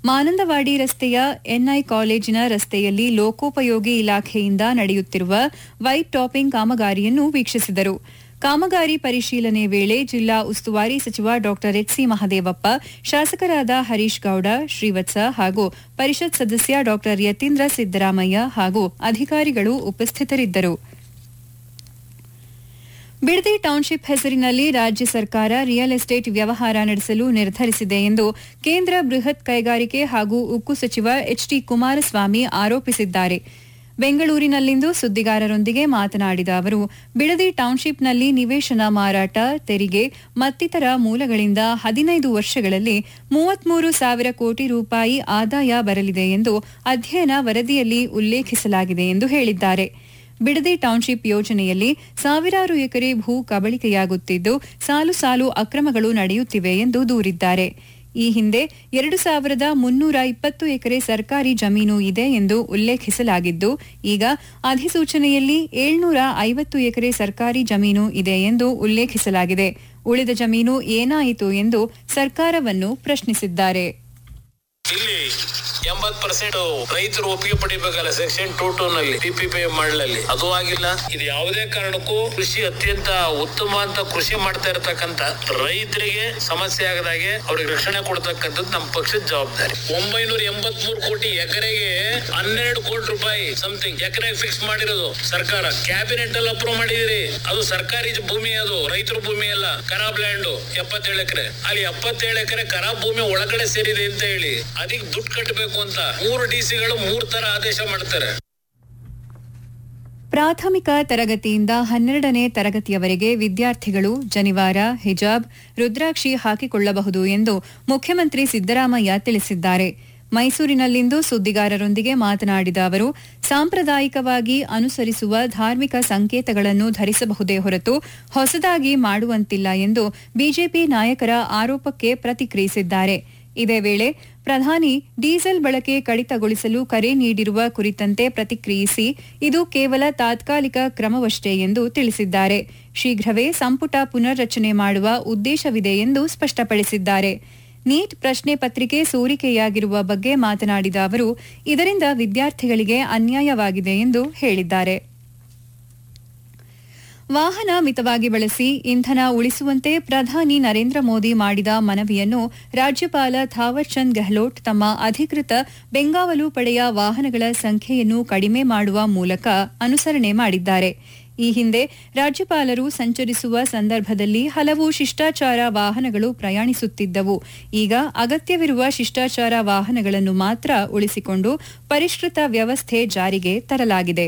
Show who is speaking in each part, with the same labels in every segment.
Speaker 1: ಮಾನಂದವಾಡಿ ರಸ್ತೆಯ ಎನ್ಐ ಕಾಲೇಜಿನ ರಸ್ತೆಯಲ್ಲಿ ಲೋಕೋಪಯೋಗಿ ಇಲಾಖೆಯಿಂದ ನಡೆಯುತ್ತಿರುವ ವೈಟ್ ಟಾಪಿಂಗ್ ಕಾಮಗಾರಿಯನ್ನು ವೀಕ್ಷಿಸಿದರು ಕಾಮಗಾರಿ ಪರಿಶೀಲನೆ ವೇಳೆ ಜಿಲ್ಲಾ ಉಸ್ತುವಾರಿ ಸಚಿವ ಡಾ ಎಚ್ಸಿ ಮಹದೇವಪ್ಪ ಶಾಸಕರಾದ ಹರೀಶ್ ಗೌಡ ಶ್ರೀವತ್ಸ ಹಾಗೂ ಪರಿಷತ್ ಸದಸ್ಯ ಡಾ ಯತೀಂದ್ರ ಸಿದ್ದರಾಮಯ್ಯ ಹಾಗೂ ಅಧಿಕಾರಿಗಳು ಉಪಸ್ಥಿತರಿದ್ದರು ಬಿಡದಿ ಟೌನ್ಶಿಪ್ ಹೆಸರಿನಲ್ಲಿ ರಾಜ್ಯ ಸರ್ಕಾರ ರಿಯಲ್ ಎಸ್ಟೇಟ್ ವ್ಯವಹಾರ ನಡೆಸಲು ನಿರ್ಧರಿಸಿದೆ ಎಂದು ಕೇಂದ್ರ ಬೃಹತ್ ಕೈಗಾರಿಕೆ ಹಾಗೂ ಉಕ್ಕು ಸಚಿವ ಎಚ್ಡಿ ಕುಮಾರಸ್ವಾಮಿ ಆರೋಪಿಸಿದ್ದಾರೆ ಬೆಂಗಳೂರಿನಲ್ಲಿಂದು ಸುದ್ದಿಗಾರರೊಂದಿಗೆ ಮಾತನಾಡಿದ ಅವರು ಬಿಡದಿ ಟೌನ್ಶಿಪ್ನಲ್ಲಿ ನಿವೇಶನ ಮಾರಾಟ ತೆರಿಗೆ ಮತ್ತಿತರ ಮೂಲಗಳಿಂದ ಹದಿನೈದು ವರ್ಷಗಳಲ್ಲಿ ಮೂವತ್ಮೂರು ಸಾವಿರ ಕೋಟಿ ರೂಪಾಯಿ ಆದಾಯ ಬರಲಿದೆ ಎಂದು ಅಧ್ಯಯನ ವರದಿಯಲ್ಲಿ ಉಲ್ಲೇಖಿಸಲಾಗಿದೆ ಎಂದು ಹೇಳಿದ್ದಾರೆ ಬಿಡದಿ ಟೌನ್ಶಿಪ್ ಯೋಜನೆಯಲ್ಲಿ ಸಾವಿರಾರು ಎಕರೆ ಭೂ ಕಬಳಿಕೆಯಾಗುತ್ತಿದ್ದು ಸಾಲು ಸಾಲು ಅಕ್ರಮಗಳು ನಡೆಯುತ್ತಿವೆ ಎಂದು ದೂರಿದ್ದಾರೆ ಈ ಹಿಂದೆ ಎರಡು ಸಾವಿರದ ಮುನ್ನೂರ ಇಪ್ಪತ್ತು ಎಕರೆ ಸರ್ಕಾರಿ ಜಮೀನು ಇದೆ ಎಂದು ಉಲ್ಲೇಖಿಸಲಾಗಿದ್ದು ಈಗ ಅಧಿಸೂಚನೆಯಲ್ಲಿ ಏಳ್ನೂರ ಐವತ್ತು ಎಕರೆ ಸರ್ಕಾರಿ ಜಮೀನು ಇದೆ ಎಂದು ಉಲ್ಲೇಖಿಸಲಾಗಿದೆ ಉಳಿದ ಜಮೀನು ಏನಾಯಿತು ಎಂದು ಸರ್ಕಾರವನ್ನು ಪ್ರಶ್ನಿಸಿದ್ದಾರೆ
Speaker 2: ಇಲ್ಲಿ ಎಂಬತ್ ಪರ್ಸೆಂಟ್ ರೈತರು ಒಪ್ಪಿಗೆ ಪಡಿಬೇಕಲ್ಲ ಸೆಕ್ಷನ್ ಟೂ ಟೂ ನಲ್ಲಿ ಪಿಪಿಪಿ ಮಾಡಲಲ್ಲಿ ಅದು ಆಗಿಲ್ಲ ಇದು ಯಾವುದೇ ಕಾರಣಕ್ಕೂ ಕೃಷಿ ಅತ್ಯಂತ ಉತ್ತಮ ಅಂತ ಕೃಷಿ ಮಾಡ್ತಾ ಇರತಕ್ಕಂತ ರೈತರಿಗೆ ಸಮಸ್ಯೆ ಆಗದಾಗೆ ಅವ್ರಿಗೆ ರಕ್ಷಣೆ ಕೊಡ್ತಕ್ಕಂಥದ್ದು ನಮ್ಮ ಪಕ್ಷದ ಜವಾಬ್ದಾರಿ ಒಂಬೈನೂರ ಎಂಬತ್ ಮೂರು ಕೋಟಿ ಎಕರೆಗೆ ಹನ್ನೆರಡು ಕೋಟಿ ರೂಪಾಯಿ ಸಮಥಿಂಗ್ ಎಕರೆ ಫಿಕ್ಸ್ ಮಾಡಿರೋದು ಸರ್ಕಾರ ಕ್ಯಾಬಿನೆಟ್ ಅಲ್ಲಿ ಅಪ್ರೂವ್ ಮಾಡಿದಿರಿ ಅದು ಸರ್ಕಾರಿ ಭೂಮಿ ಅದು ರೈತರ ಭೂಮಿ ಅಲ್ಲ ಖರಾಬ್ ಲ್ಯಾಂಡ್ ಎಪ್ಪತ್ತೇಳು ಎಕರೆ ಅಲ್ಲಿ ಎಪ್ಪತ್ತೇಳು ಎಕರೆ ಖರಾಬ್ ಭೂಮಿ ಒಳಗಡೆ ಸೇರಿದೆ ಅಂತ ಹೇಳಿ ಅದಕ್ಕೆ ದುಡ್ಡು ಕಟ್ಟಬೇಕು ಅಂತ ಮೂರು ಡಿ ಸಿಗಳು ಮೂರ್ ತರ ಆದೇಶ ಮಾಡ್ತಾರೆ
Speaker 1: ಪ್ರಾಥಮಿಕ ತರಗತಿಯಿಂದ ಹನ್ನೆರಡನೇ ತರಗತಿಯವರೆಗೆ ವಿದ್ಯಾರ್ಥಿಗಳು ಜನಿವಾರ ಹಿಜಾಬ್ ರುದ್ರಾಕ್ಷಿ ಹಾಕಿಕೊಳ್ಳಬಹುದು ಎಂದು ಮುಖ್ಯಮಂತ್ರಿ ಸಿದ್ದರಾಮಯ್ಯ ತಿಳಿಸಿದ್ದಾರೆ ಮೈಸೂರಿನಲ್ಲಿಂದು ಸುದ್ದಿಗಾರರೊಂದಿಗೆ ಮಾತನಾಡಿದ ಅವರು ಸಾಂಪ್ರದಾಯಿಕವಾಗಿ ಅನುಸರಿಸುವ ಧಾರ್ಮಿಕ ಸಂಕೇತಗಳನ್ನು ಧರಿಸಬಹುದೇ ಹೊರತು ಹೊಸದಾಗಿ ಮಾಡುವಂತಿಲ್ಲ ಎಂದು ಬಿಜೆಪಿ ನಾಯಕರ ಆರೋಪಕ್ಕೆ ಪ್ರತಿಕ್ರಿಯಿಸಿದ್ದಾರೆ ಇದೇ ವೇಳೆ ಪ್ರಧಾನಿ ಡೀಸೆಲ್ ಬಳಕೆ ಕಡಿತಗೊಳಿಸಲು ಕರೆ ನೀಡಿರುವ ಕುರಿತಂತೆ ಪ್ರತಿಕ್ರಿಯಿಸಿ ಇದು ಕೇವಲ ತಾತ್ಕಾಲಿಕ ಕ್ರಮವಷ್ಟೇ ಎಂದು ತಿಳಿಸಿದ್ದಾರೆ ಶೀಘ್ರವೇ ಸಂಪುಟ ಪುನರ್ರಚನೆ ಮಾಡುವ ಉದ್ದೇಶವಿದೆ ಎಂದು ಸ್ಪಷ್ಟಪಡಿಸಿದ್ದಾರೆ ನೀಟ್ ಪ್ರಶ್ನೆ ಪತ್ರಿಕೆ ಸೋರಿಕೆಯಾಗಿರುವ ಬಗ್ಗೆ ಮಾತನಾಡಿದ ಅವರು ಇದರಿಂದ ವಿದ್ಯಾರ್ಥಿಗಳಿಗೆ ಅನ್ಯಾಯವಾಗಿದೆ ಎಂದು ಹೇಳಿದ್ದಾರೆ ವಾಹನ ಮಿತವಾಗಿ ಬಳಸಿ ಇಂಧನ ಉಳಿಸುವಂತೆ ಪ್ರಧಾನಿ ನರೇಂದ್ರ ಮೋದಿ ಮಾಡಿದ ಮನವಿಯನ್ನು ರಾಜ್ಯಪಾಲ ಥಾವರ್ ಚಂದ್ ಗೆಹ್ಲೋಟ್ ತಮ್ಮ ಅಧಿಕೃತ ಬೆಂಗಾವಲು ಪಡೆಯ ವಾಹನಗಳ ಸಂಖ್ಯೆಯನ್ನು ಕಡಿಮೆ ಮಾಡುವ ಮೂಲಕ ಅನುಸರಣೆ ಮಾಡಿದ್ದಾರೆ ಈ ಹಿಂದೆ ರಾಜ್ಯಪಾಲರು ಸಂಚರಿಸುವ ಸಂದರ್ಭದಲ್ಲಿ ಹಲವು ಶಿಷ್ಟಾಚಾರ ವಾಹನಗಳು ಪ್ರಯಾಣಿಸುತ್ತಿದ್ದವು ಈಗ ಅಗತ್ಯವಿರುವ ಶಿಷ್ಟಾಚಾರ ವಾಹನಗಳನ್ನು ಮಾತ್ರ ಉಳಿಸಿಕೊಂಡು ಪರಿಷ್ಕೃತ ವ್ಯವಸ್ಥೆ ಜಾರಿಗೆ ತರಲಾಗಿದೆ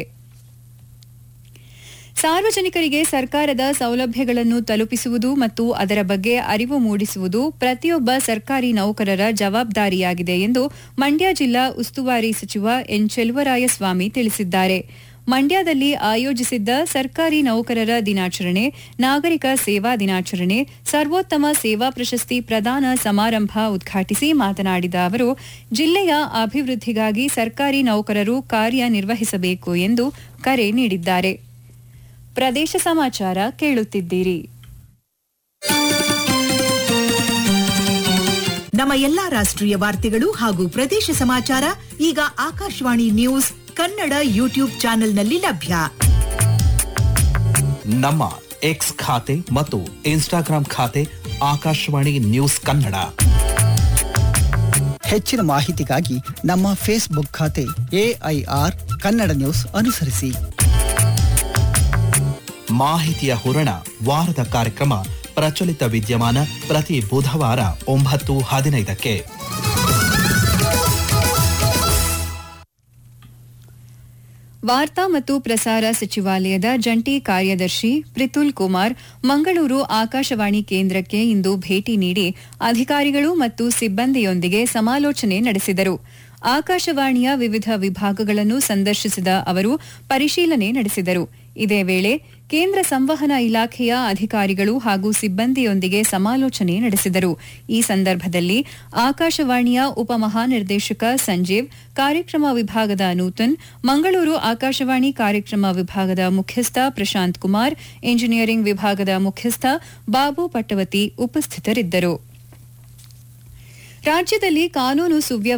Speaker 1: ಸಾರ್ವಜನಿಕರಿಗೆ ಸರ್ಕಾರದ ಸೌಲಭ್ಯಗಳನ್ನು ತಲುಪಿಸುವುದು ಮತ್ತು ಅದರ ಬಗ್ಗೆ ಅರಿವು ಮೂಡಿಸುವುದು ಪ್ರತಿಯೊಬ್ಬ ಸರ್ಕಾರಿ ನೌಕರರ ಜವಾಬ್ದಾರಿಯಾಗಿದೆ ಎಂದು ಮಂಡ್ಯ ಜಿಲ್ಲಾ ಉಸ್ತುವಾರಿ ಸಚಿವ ಎನ್ ಚೆಲುವರಾಯಸ್ವಾಮಿ ತಿಳಿಸಿದ್ದಾರೆ ಮಂಡ್ಯದಲ್ಲಿ ಆಯೋಜಿಸಿದ್ದ ಸರ್ಕಾರಿ ನೌಕರರ ದಿನಾಚರಣೆ ನಾಗರಿಕ ಸೇವಾ ದಿನಾಚರಣೆ ಸರ್ವೋತ್ತಮ ಸೇವಾ ಪ್ರಶಸ್ತಿ ಪ್ರದಾನ ಸಮಾರಂಭ ಉದ್ಘಾಟಿಸಿ ಮಾತನಾಡಿದ ಅವರು ಜಿಲ್ಲೆಯ ಅಭಿವೃದ್ಧಿಗಾಗಿ ಸರ್ಕಾರಿ ನೌಕರರು ಕಾರ್ಯನಿರ್ವಹಿಸಬೇಕು ಎಂದು ಕರೆ ನೀಡಿದ್ದಾರೆ ಪ್ರದೇಶ ಸಮಾಚಾರ ಕೇಳುತ್ತಿದ್ದೀರಿ
Speaker 3: ನಮ್ಮ ಎಲ್ಲಾ ರಾಷ್ಟ್ರೀಯ ವಾರ್ತೆಗಳು ಹಾಗೂ ಪ್ರದೇಶ ಸಮಾಚಾರ ಈಗ ಆಕಾಶವಾಣಿ ನ್ಯೂಸ್ ಕನ್ನಡ ಯೂಟ್ಯೂಬ್ ಚಾನೆಲ್ನಲ್ಲಿ ಲಭ್ಯ
Speaker 4: ನಮ್ಮ ಎಕ್ಸ್ ಖಾತೆ ಮತ್ತು ಇನ್ಸ್ಟಾಗ್ರಾಂ ಖಾತೆ ಆಕಾಶವಾಣಿ ನ್ಯೂಸ್ ಕನ್ನಡ
Speaker 5: ಹೆಚ್ಚಿನ ಮಾಹಿತಿಗಾಗಿ ನಮ್ಮ ಫೇಸ್ಬುಕ್ ಖಾತೆ ಎಐಆರ್ ಕನ್ನಡ ನ್ಯೂಸ್ ಅನುಸರಿಸಿ
Speaker 4: ಮಾಹಿತಿಯ ಹೂರಣ ವಾರದ ಕಾರ್ಯಕ್ರಮ ಪ್ರಚಲಿತ ವಿದ್ಯಮಾನ ಪ್ರತಿ ಬುಧವಾರ ಒಂಬತ್ತು ಹದಿನೈದಕ್ಕೆ
Speaker 1: ವಾರ್ತಾ ಮತ್ತು ಪ್ರಸಾರ ಸಚಿವಾಲಯದ ಜಂಟಿ ಕಾರ್ಯದರ್ಶಿ ಪ್ರಿತುಲ್ ಕುಮಾರ್ ಮಂಗಳೂರು ಆಕಾಶವಾಣಿ ಕೇಂದ್ರಕ್ಕೆ ಇಂದು ಭೇಟಿ ನೀಡಿ ಅಧಿಕಾರಿಗಳು ಮತ್ತು ಸಿಬ್ಬಂದಿಯೊಂದಿಗೆ ಸಮಾಲೋಚನೆ ನಡೆಸಿದರು ಆಕಾಶವಾಣಿಯ ವಿವಿಧ ವಿಭಾಗಗಳನ್ನು ಸಂದರ್ಶಿಸಿದ ಅವರು ಪರಿಶೀಲನೆ ನಡೆಸಿದರು ಇದೇ ವೇಳೆ ಕೇಂದ್ರ ಸಂವಹನ ಇಲಾಖೆಯ ಅಧಿಕಾರಿಗಳು ಹಾಗೂ ಸಿಬ್ಬಂದಿಯೊಂದಿಗೆ ಸಮಾಲೋಚನೆ ನಡೆಸಿದರು ಈ ಸಂದರ್ಭದಲ್ಲಿ ಆಕಾಶವಾಣಿಯ ಉಪಮಹಾನಿರ್ದೇಶಕ ಸಂಜೀವ್ ಕಾರ್ಯಕ್ರಮ ವಿಭಾಗದ ನೂತನ್ ಮಂಗಳೂರು ಆಕಾಶವಾಣಿ ಕಾರ್ಯಕ್ರಮ ವಿಭಾಗದ ಮುಖ್ಯಸ್ಥ ಪ್ರಶಾಂತ್ ಕುಮಾರ್ ಇಂಜಿನಿಯರಿಂಗ್ ವಿಭಾಗದ ಮುಖ್ಯಸ್ಥ ಬಾಬು ಪಟ್ಟವತಿ ಉಪಸ್ಥಿತರಿದ್ದರು ರಾಜ್ಯದಲ್ಲಿ ಕಾನೂನು ಸುವ್ಯವಸ್ಥೆ